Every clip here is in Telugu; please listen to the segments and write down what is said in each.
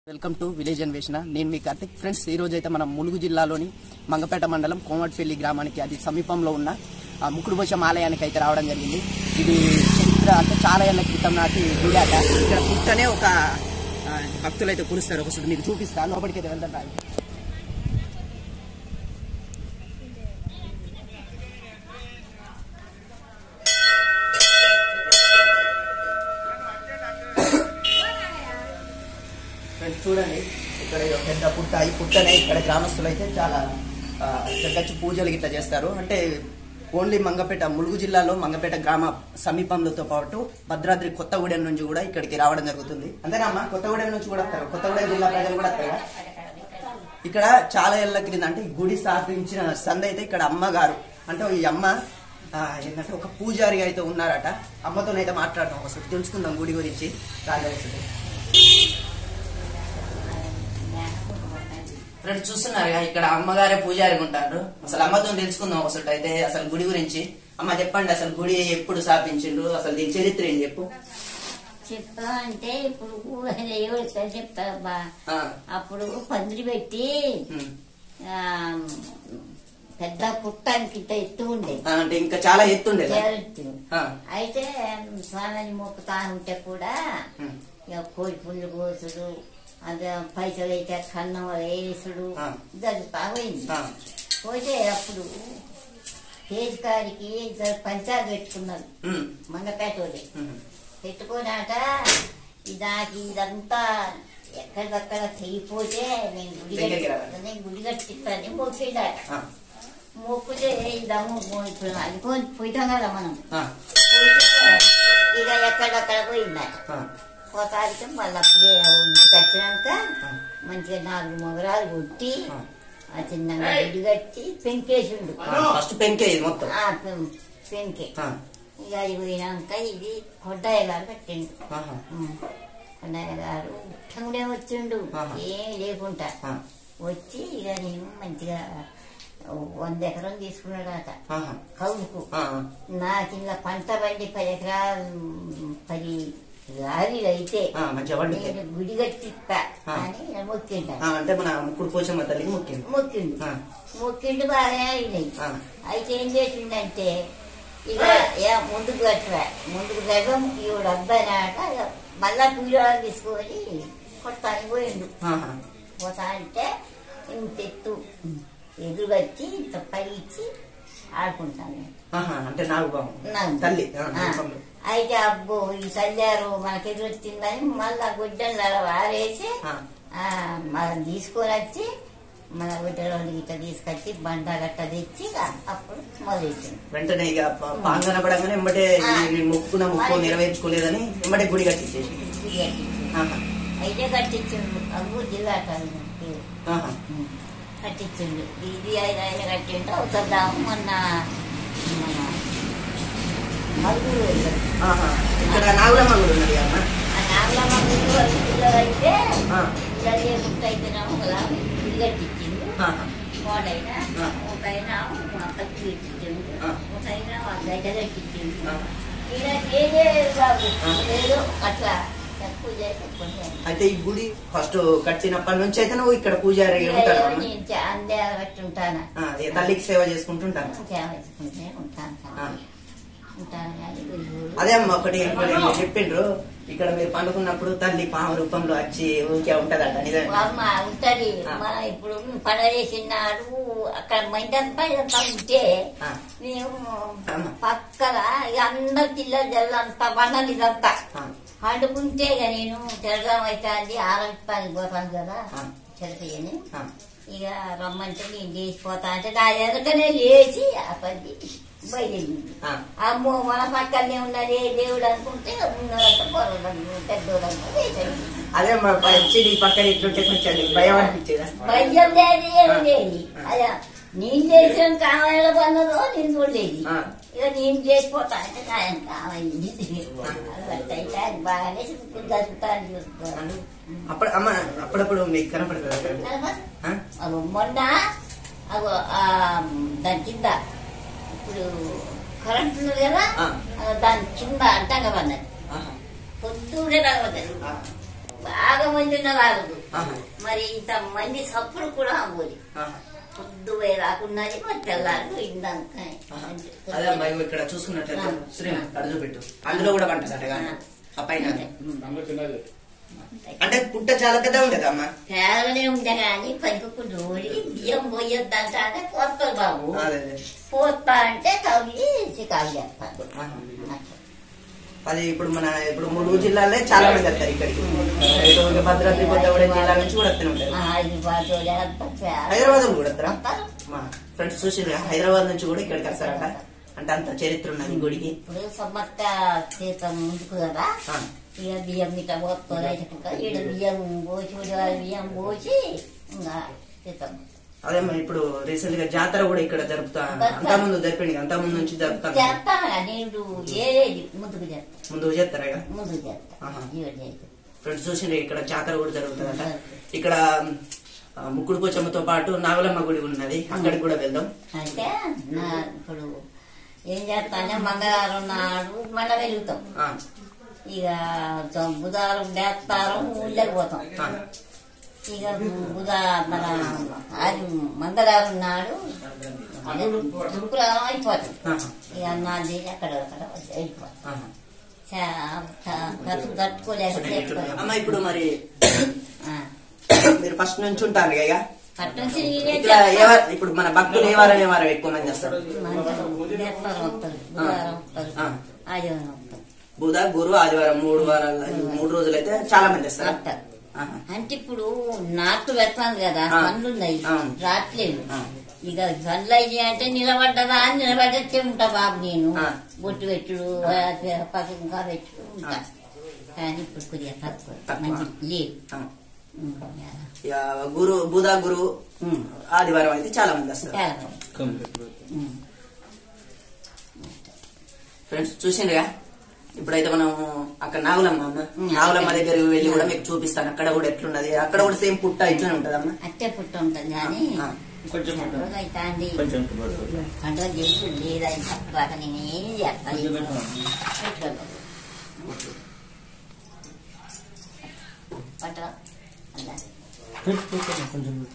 వెల్కమ్ టు విలేజ్ అన్వేషణ నేను మీ కార్తిక్ ఫ్రెండ్స్ ఈ రోజు అయితే మనం ములుగు జిల్లాలోని మంగపేట మండలం కోమటిపల్లి గ్రామానికి అది సమీపంలో ఉన్న ఆ, ముకుడుబోషం ఆలయానికి అయితే రావడం జరిగింది ఇది చరిత్ర అంటే చాలా ఏళ్ల క్రితం నాటి గుడి అట ఇక్కడ పుట్టనే ఒక ఆ, భక్తులు అయితే కురుస్తారు ఒకసారి మీకు చూపిస్తా లోపలికి అయితే వెళ్తాం రాదు. ఫ్రెండ్స్ చూడండి ఇక్కడ ఇది ఒక పెద్ద పుట్ట ఈ పుట్టనే ఇక్కడ గ్రామస్తులు అయితే చాలా ఆ, చక్కచ్చి పూజలు ఇట్లా చేస్తారు అంటే ఓన్లీ మంగపేట ములుగు జిల్లాలో మంగపేట గ్రామ సమీపంలోతో పాటు భద్రాద్రి కొత్తగూడెం నుంచి కూడా ఇక్కడికి రావడం జరుగుతుంది అంతేనా అమ్మా కొత్తగూడెం నుంచి కూడా వస్తారు కొత్తగూడెం జిల్లా ప్రజలు కూడా వస్తారు కదా? ఇక్కడ చాలా ఏళ్ల క్రింద అంటే ఈ గుడి స్థాపించిన సంద అయితే ఇక్కడ అమ్మగారు అంటే ఈ అమ్మ ఆ, ఏంటంటే ఒక పూజారి అయితే ఉన్నారట అమ్మతోనైతే మాట్లాడటం ఒకసారి తెలుసుకుందాం గుడి గురించి రాజవస్తుంది ఫ్రెండ్స్ చూస్తున్నారుగా ఇక్కడ అమ్మగారే పూజారిగా ఉంటారు అసలు అమ్మతో తెలుసుకుందాం ఒకసారి అయితే అసలు గుడి గురించి అమ్మ చెప్పండి అసలు గుడి ఎప్పుడు స్థాపించిండు అసలు దీని చరిత్ర ఏంటి చెప్పు చెప్తా అంటే ఇప్పుడు ఎవరు చెప్తారబ్బా ఆ, అప్పుడు పందిరి పెట్టి ఉమ్. ఆ, పెద్ద పుట్టానికి ఇంత ఎత్తు ఉండే ఆ, అంటే ఇంకా చాలా ఎత్తుండే చేరెత్తు. ఆ, అయితే స్వామిని మొక్కుతా ఉంటే కూడా ఉమ్. ఇక కోడి పుల్లు కోసుడు అదే పైసలు అయితే కన్నం వేసుడు ఆ. జరుగుతా పోయింది ఆ, పోతే అప్పుడు కేజీకారికి ఇద్దరు పంచాలు పెట్టుకున్నారు ఉమ్, మంగపేట వాళ్ళు ఉమ్. పెట్టుకున్నాక నాకు ఇదంతా ఎక్కడికక్కడ తెగిపోతే నేను గుడి దగ్గరికి కట్టి- రావాలి. నేను గుడి కట్టిస్తాను మొక్కిండాట ఆ, మొక్కుతే ఇదమ్ము ఇప్పుడు అనుకోని పోయితాం కదా మనం ఆ, పోతే ఇక ఎక్కడక్కడ పోయిందట ఆ, పోతానికి మళ్ళీ అప్పుడే ఇంటికి వచ్చినాక మంచిగా నాలుగు మొగరాలు కొట్టి ఆ. ఆ చిన్నగా గుడి కట్టి పెంకేసిండు ఆ, ఫస్ట్ పెంకే ఇది మొత్తం ఆ పెం- పెంకే ఆ, ఇక అది పోయినాక ఇది కొడ్డాయి గారు కట్టిండు ఆహా, అన్నయ్య గారు ఉట్టంగుడే వచ్చిండు ఆహా. ఏం లేకుండా ఆ, వచ్చి ఇక నేను మంచిగా వంద ఎకరం తీసుకున్నాడట ఆహా, కౌలుకు ఆ, నాకు ఇలా పంట పండి పది ఎకరాలు పది లారీలు అయితే ఆ, మంచిగా వండితే నేను గుడి కట్టిస్తా ఆ. అని మొక్కిండ ఆ, అంటే మన ముక్కుడు పోచమ్మ తల్లికి ముఖ్యం మొక్కిండు ఆ, మొక్కిండు బాగానే అయినాయి ఆ, అయితే ఏం చేసిండంటే ఇక ఏ ముందుకు కట్టరా ముందుకు గర్భం ఈవిడ అబ్బాయినాక ఇక మళ్ళా కూలీవాళ్ళు తీసుకొని కొట్టానికి పోయిండు ఆహా, పోతా అంటే ఇంత ఎత్తు ఎదురుగచ్చి ఇంత పైకి ఆడుకుంటాను ఆహా, అంటే నాగుబాము నాకు. తల్లి ఆ, ఆ. నాగుపాము. అయితే అబ్బో ఈ తల్లారు మనకి ఎదురొచ్చిందని మళ్ళా గుడ్డలు అలా వారేసి ఆ, ఆ, మనం తీసుకొని వచ్చి మన గుడ్డలు ఇట్లా తీసుకొచ్చి బండ గట్ట తెచ్చి ఇక అప్పుడు మొదలెట్టింది వెంటనే ఇక ప- పాంగన పడంగానే ఎంబటే ఆ. నేను మొక్కుకున్న మొక్కు నెరవేర్చుకోలేదని ఎంబటే గుడి కట్టించేసి గుడి కట్టించిండు. ఆహా, అయితే కట్టించిండు అబ్బు జిల్లా కాదు పేరు. ఆహా, కట్టించిండు ఇది ఆయన ఆయన కట్టిండు అవుతుందాము మొన్న మన మరుగురు వెళ్ళాడు. ఆహా. ఇక్కడ నాగులమ్మ కూడా ఉన్నది అమ్మ ఆ నాగలమ్మ గుడి వాళ్ళ పిల్లలు అయితే ఆ, పిల్లలు ఏ గుర్తు అయితేనేమో కదా గుడి కట్టించిండు ఆహా, కోడైనా ఆ. ఒకైనా కత్తి పెట్టించిండు ఆ. ఒకైనా గడ్డ కట్టించిండు ఆ. ఇలా ఏదే బాబు ఆ. ఏదో అట్లా తక్కువ చేసి కొంచెం అయితే ఈ గుడి ఫస్ట్ కట్టినప్పటి నుంచి అయితే నువ్వు ఇక్కడ పూజారి ఇక ఉంటాడు ఏదో అమ్మ నేను చా- అందే కట్టి ఉంటాను ఆ, ఈ తల్లికి సేవ చేసుకుంటుంటాను సేవ చేసుకుంటే ఉంటాను ఆ. ఉంటాను కానీ గురువు అదే అమ్మ ఒకటి ఇంకోటి మీరు చెప్పిండ్రు ఇక్కడ మీరు పండుకున్నప్పుడు తల్లి పాము రూపంలో వచ్చి ఊరికే ఉంటదట నిజమే అమ్మ ఉంటది ఆ. మన ఇప్పుడు పండుగ చేసినాడు అక్కడ మైదంతా ఇదంతా ఉంటే ఆ. మేము అమ్మ. పక్కన ఇక అందరు పిల్లలు జల్లంతా బండలు ఇదంతా ఆ, పండుకుంటే ఇక నేను తెల్లడం అవుతుంది ఆరోగ్యానికి పోతాను కదా ఆ. చదివేయని ఆ, ఇక రమ్మంటే నేను లేచిపోతా అంటే నా ఎదుకనే లేచి ఆ పది బయలుదేరింది ఆ. అమ్మో మన పక్కనే ఉన్నది దేవుడు అనుకుంటే ఉన్నదంతా పొరదంతా పెద్దోడంతా వేసేది అదే అమ్మ వచ్చి నీ పక్కన ఇట్లుంటే కొంచెం నీకు భయం అనిపించేదా భయం లేదు ఏమి లేదు అదే నేను చేసిన కావాల పన్నదో నేను చూడలేదు ఆ. ఇక నేను చేసిపోతా అంటే ఆయన కావాలి అయితే అది బాగానే జరుగుతాను చూసుకోవాలి అప్పుడు అమ్మ అప్పుడప్పుడు మీకు కనపడుతుంది ఆ? అగో మొన్న అగో ఆ దాని కింద ఇప్పుడు కరెంట్ ఉన్నది కదా ఆ. అగో దాని కింద అడ్డంగా పన్నది ఆహా. పొద్దునే రావద్దు ఆ. బాగా మంది రాదు ఆహా. మరి ఇంత మంది సప్పుడు కూడా పోలి ఆహా. పొద్దు పోయి రాకున్నది మరి తెల్లారు ఇందాక ఆహా. అదే అమ్మా ఇగో ఇక్కడ చూసుకున్నట్లయితే శ్రీమా కడ చూపెట్టు అందులో కూడా పంటదట కానీ ఆ పైన అంటే పుట్ట చాలా పెద్ద ఉండేది అమ్మా కేవలనే ఉండే కానీ పైకి డోలి బియ్యం పోయొద్దంట అంటే పోతారు బాబు అదే అదే పోతా అంటే తవ్వి చికాకు చేస్తారు ఆహా. అట్లా. అది ఇప్పుడు మన ఇప్పుడు మూడు జిల్లాలే చాలా మంది వస్తారు ఇక్కడికి ఇటు ఇంకా భద్రాద్రి కొత్తగూడెం జిల్లా నుంచి కూడా వస్తూనే ఉంటారు ఆ, ఇది బాగా లేకపోతే హైదరాబాద్ కూడా వస్తారా వస్తారు. మా ఫ్రెండ్స్ చూసి హైదరాబాద్ నుంచి కూడా ఇక్కడికి వస్తారట అంటే అంత చరిత్ర ఉన్నది ఈ గుడికి ఇప్పుడు సమ్మక్క చేతం ముందుకు కదా ఆ. ఇక బియ్యం ఇట్లా పోతుంది ఈడ బియ్యం పోసి ఉదయాలు బియ్యం పోసి ఇంకా చేతం అదేమ్మా ఇప్పుడు రీసెంట్ గా జాతర కూడా ఇక్కడ జరుపుతా అంతా ముందు జరిపింది అంతా ముందు నుంచి జరుపుతాను చేస్తా నేను ఏది ముందుకు చేస్తా ముందు చేస్తారా ఇక? ముందుకు చేస్తా ఆహా. ఈడ చేస్తా ఫ్రెండ్స్ చూసి ఇక్కడ జాతర కూడా జరుగుతుందట ఇక్కడ ఆ, ముక్కుడు పోచమ్మతో పాటు నాగలమ్మ గుడి ఉన్నది అక్కడికి కూడా వెళ్దాం అంటే నా ఇప్పుడు ఏం చేస్తానే మంగళవారం నాడు మళ్ళీ వెలుగుతాం ఆ, ఇక జ- బుధవారం వేస్తారు ఊళ్ళకి పోతాం ఆ, ఇక బుధ మన అది మంగళవారం నాడు అదే శుక్రవారం అయిపోతుంది ఆహా, ఇక నాలుగు చేసి అక్కడ అక్కడ వెళ్ళిపోతాం ఆహా. ఖర్చు తట్టుకోలేక చేసుకోలేక. అమ్మ ఇప్పుడు మరి ఆ. మీరు ఫస్ట్ నుంచి ఉంటారు ఇక పట్టించి నేనే ఇక్కడ ఏ వారం- ఇప్పుడు మన భక్తులు ఏ వారం ఏ వారం ఎక్కువ మంది వస్తారు మంగళవారం వేస్తారు వస్తారు బుధవారం వస్తారు ఆ. ఆదివారం వస్తారు బుధ గురు ఆదివారం మూడు వారాలు ఈ మూడు రోజులు అయితే చాలా మంది వస్తారు వస్తారు ఆహా. అంటే ఇప్పుడు నాటు పెడతాను కదా ఆ. పనులు ఉన్నాయి ఆ. రాట్లేదు ఆ. ఇక పనులు అయ్యి అంటే నిలబడ్డదా అని నిలబడ్డచ్చే ఉంటా బాబు నేను ఆ. బొట్టు పెట్టుడు పక్కన ఇంకా పెట్టుడు ఉంటా కానీ ఇప్పుడు కొద్దిగా తక్కువ తక్కువ. మంచి లేదు ఆ. ఉమ్, ఇక గురు బుధ గురు ఉమ్. ఆదివారం అయితే చాలా మంది వస్తారు చాలా మంది. ఉమ్. ఫ్రెండ్స్ చూసిండ్రుగా ఇప్పుడైతే మనం అక్కడ నాగులమ్మ అమ్మ ఉమ్. నాగులమ్మ దగ్గరికి వెళ్ళి కూడా మీకు చూపిస్తాను అక్కడ కూడా ఎట్లున్నది అక్కడ కూడా సేమ్ పుట్ట ఇట్లనే ఉంటదమ్మా అట్టే పుట్ట ఉంటుంది కానీ ఆ. కొంచెం రోజు అవుతాంది కొంచెం పండుగ చేసి లేదని తప్పక నేను ఏం చేస్తాను కొంచెం పెట్టు. పట్ట అలా పెట్టు, పెట్టు, కొంచెం పెట్టు.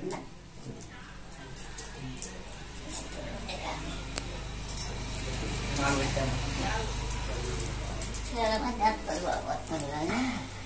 చాలా మంది వస్తారు బాబు వస్తారు కానీ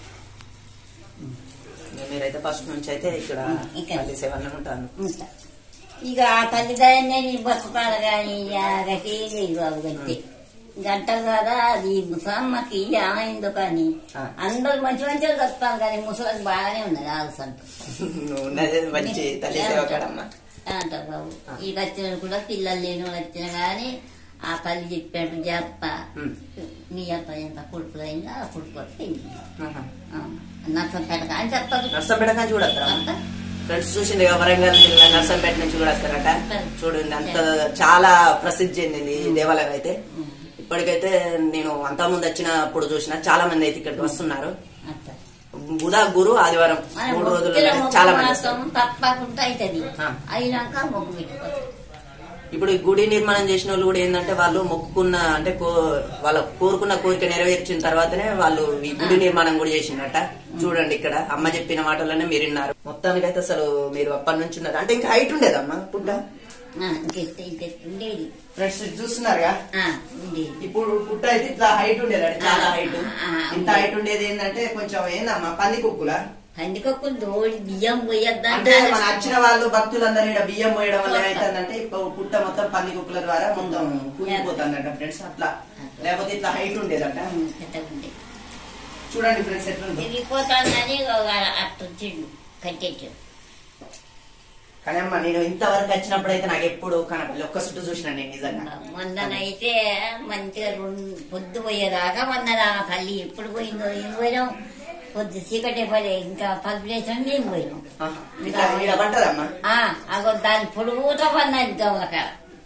ఇక మీరైతే ఫస్ట్ నుంచి అయితే ఇక్కడ ఇక్కడ. తల్లి సేవల్లో ఉంటాను ఉంటా. ఇక ఆ తల్లిదండ్రులు నేను బతుకుతాను కానీ గట్టి లేదు బాబు గట్టి గంటలు కదా అది ముసమ్మకి ఏమైందో కానీ ఆ. అందరూ మంచి మంచిగా చెప్తాను కానీ ముసలికి బాగానే ఉన్నది ఆల్సంట నువ్వు ఉన్నది మంచి తల్లి సేవ కాడమ్మా అంటారు బాబు ఈ వచ్చిన కూడా పిల్లలు లేని వాళ్ళు వచ్చిన కానీ ఆ తల్లి చెప్పాడు చేస్తా ఉమ్. నీ అంత ఎంత కొడుకులు అయిందా ఆ కొడుకు వస్తుంది ఆహా. నచ్చంపేట కానీ చెప్తారు నర్సంపేట నుంచి కూడా వస్తారా అంతా ఫ్రెండ్స్ చూసిండు ఇక వరంగల్ జిల్లా నర్సంపేట నుంచి కూడా వస్తారట చూడండి అంత చాలా ప్రసిద్ధి చెందింది ఈ దేవాలయం అయితే ఇప్పటికైతే నేను అంత ముందు వచ్చినప్పుడు చూసిన చాలా మంది అయితే ఇక్కడికి వస్తున్నారు అంతా బుధ గురు ఆదివారం మన మూడు రోజులు భక్తుల మొక్కు చాలా మంది మాత్రం వస్తారు. తప్పకుండా అవుతుంది ఆ. అయినాక మొగ్గు పెట్టుకోవచ్చు ఇప్పుడు ఈ గుడి నిర్మాణం చేసిన వాళ్ళు కూడా ఏంటంటే వాళ్ళు మొక్కుకున్న అంటే కో- వాళ్ళ కోరుకున్న కోరిక నెరవేర్చిన తర్వాతనే వాళ్ళు ఈ గుడి నిర్మాణం కూడా చేసిండట చూడండి ఇక్కడ అమ్మ చెప్పిన మాటలనే మీరు విన్నారు మొత్తానికైతే అసలు మీరు అప్పటి నుంచి ఉన్నారు అంటే ఇంకా హైట్ ఉండేదమ్మా పుట్ట ఆ, ఇంకెత్త ఇంకెత్త ఉండేది ఫ్రెండ్స్ చూస్తున్నారుగా ఆ, ఉండేది ఇప్పుడు పుట్ట అయితే ఇట్లా హైట్ ఉండేది అంటే చాలా ఆ, హైట్ ఆ, ఇంత హైట్ ఉండేది ఏంటంటే కొంచెం ఏందమ్మా పంది కుక్కుల కందికొక్కులు దోడి బియ్యం పోయొద్దా అంటే మన వచ్చిన వాళ్ళు భక్తులందరూ ఇక్కడ బియ్యం పోయడం వల్ల ఏమైతుందంటే ఇప్పుడు పుట్ట మొత్తం పంది కుక్కుల ద్వారా మొత్తం కూలిపోతుందంట ఫ్రెండ్స్ అట్లా లేకపోతే ఇట్లా హైట్ ఉండేదంట ఉండేది చూడండి ఫ్రెండ్స్ ఎట్లుందో తిరిగిపోతానని అట్లా వచ్చిండు కట్టేట్టు కానీ అమ్మ నేను ఇంతవరకు వచ్చినప్పుడు అయితే నాకు ఎప్పుడు కనపడలేదు ఒక్క చుట్టూ చూసిన నేను నిజంగా మొన్ననైతే మంచిగా రెండు పొద్దు పోయేదాకా మొన్న తల్లి ఎప్పుడు పోయిందో ఏం పోయినాం పొద్దు చీకటి పడే ఇంకా పల్పులేషన్ మేము పోయినాం ఆహా. ఇట్లా ఈడ పడ్డదమ్మా ఆ, అగో దాని పొడుగుతో పన్నది గమలకాడ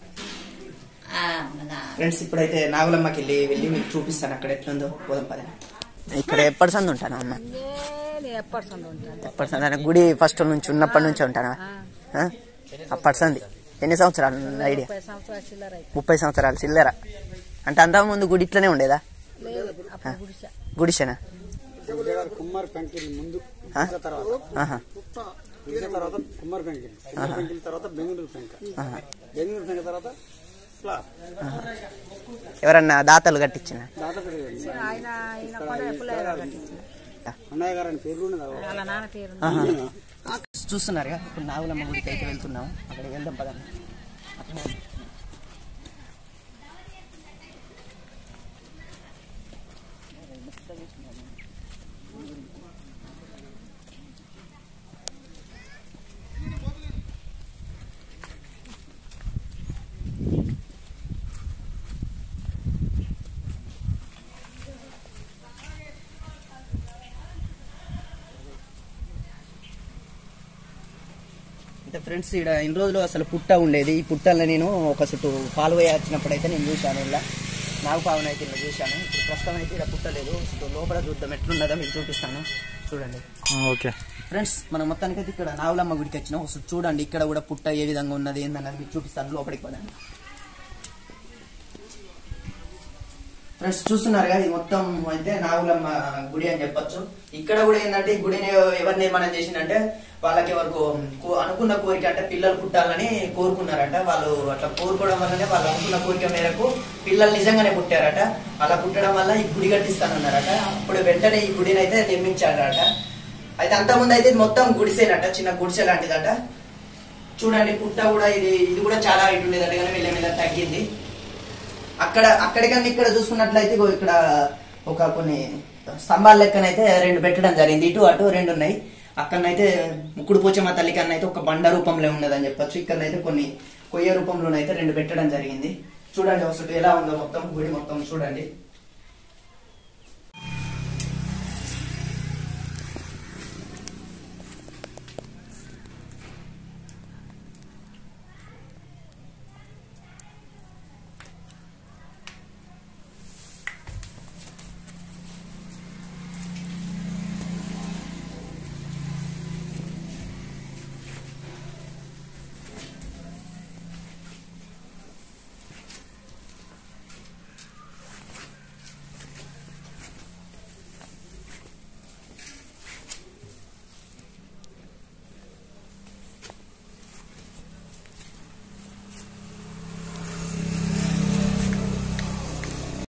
ఆ, మన ఫ్రెండ్స్ ఇప్పుడైతే నాగులమ్మకి వెళ్ళి వెళ్ళి మీకు చూపిస్తాను అక్కడ ఎట్లుందో పోదాం పద ఇక్కడ ఎప్పటి సంది ఉంటాను అమ్మ ఎప్పటి సంది ఉంటుంది ఎప్పటి సంది అంటే గుడి ఫస్ట్ నుంచి ఉన్నప్పటి నుంచి ఉంటానా ఆ? అప్పటి సంది ఎన్ని సంవత్సరాలు ఐడియా ముప్పై సంవత్సరాల చిల్లర అయితే ముప్పై సంవత్సరాలు చిల్లర అంటే అంతకు ముందు గుడి ఇట్లనే ఉండేదా లేదు అప్పుడు గుడిసె గుడిసెనా కుమార్ కంకిరి ముందు ఆ? ఇంకా తర్వాత ఆహా, ఇంకా తర్వాత కుమ్మరి పెంకిల్ కుమ్మరి పెంకిల్ తర్వాత బెంగళూరు పెంక ఆహా. బెంగళూరు పెంక తర్వాత స్లాబ్ ఎవరన్నా దాతలు కట్టించిన దాంట్లో పెరిగింది ఆయన ఆయన కూడా పుల్లయ్య గారు కట్టించిన అన్నయ్య గారు అని పేర్లు ఉన్నది వాళ్ళ నాన్న పేరు ఆహా. చూస్తున్నారుగా ఇప్పుడు నాగులమ్మ గుడికి అయితే వెళ్తున్నాం అక్కడికి వెళ్దాం పదండి అట్లనే అంటే ఫ్రెండ్స్ ఇక్కడ ఇన్ని రోజులు అసలు పుట్ట ఉండేది ఈ పుట్టల్లో నేను ఒక చుట్టూ పాలు వేయ వచ్చినప్పుడు అయితే నేను చూశాను ఇలా నాగు పావును అయితే ఇలా చూశాను ఇప్పుడు ప్రస్తుతం అయితే ఇక్కడ పుట్టలేదు చుట్టూ లోపల చూద్దాం ఎట్లున్నదో మీకు చూపిస్తాను చూడండి ఓకే ఫ్రెండ్స్ మనం మొత్తానికి అయితే ఇక్కడ నాగులమ్మ గుడికి వచ్చినాం ఒకసారి చూడండి ఇక్కడ కూడా పుట్ట ఏ విధంగా ఉన్నది ఏందన్నది మీకు చూపిస్తాను లోపలికి పోదాం ఫ్రెండ్స్ చూస్తున్నారుగా ఇది మొత్తం అయితే నాగులమ్మ గుడి అని చెప్పొచ్చు ఇక్కడ కూడా ఏంటంటే ఈ గుడిని ఎవరు నిర్మాణం చేసిందంటే వాళ్ళకి ఎవరికి కో- అనుకున్న కోరిక అంటే పిల్లలు పుట్టాలని కోరుకున్నారట వాళ్ళు అట్లా కోరుకోవడం వల్లనే వాళ్ళు అనుకున్న కోరిక మేరకు పిల్లలు నిజంగానే పుట్టారట అలా పుట్టడం వల్ల ఈ గుడి కట్టిస్తానన్నారట అప్పుడు వెంటనే ఈ గుడిని అయితే నిర్మించారట అయితే అంతకుముందు అయితే ఇది మొత్తం గుడిసేనట చిన్న గుడిసె లాంటిదట చూడండి పుట్ట కూడా ఇది ఇది కూడా చాలా హైట్ ఉండేదట కానీ వెళ్ళే మీద తగ్గింది అక్కడ అక్కడికన్నా ఇక్కడ చూసుకున్నట్లయితే ఇగో ఇక్కడ ఒక కొన్ని స్తంభాల లెక్కనైతే రెండు పెట్టడం జరిగింది ఇటు అటు రెండు ఉన్నాయి అక్కడనైతే ముక్కుడు పోచమ్మ తల్లి కన్నా అయితే ఒక బండ రూపంలో ఉన్నదని చెప్పొచ్చు ఇక్కడనైతే కొన్ని కొయ్య రూపంలోనైతే రెండు పెట్టడం జరిగింది చూడండి ఒకసారి ఎలా ఉందో మొత్తం గుడి మొత్తం చూడండి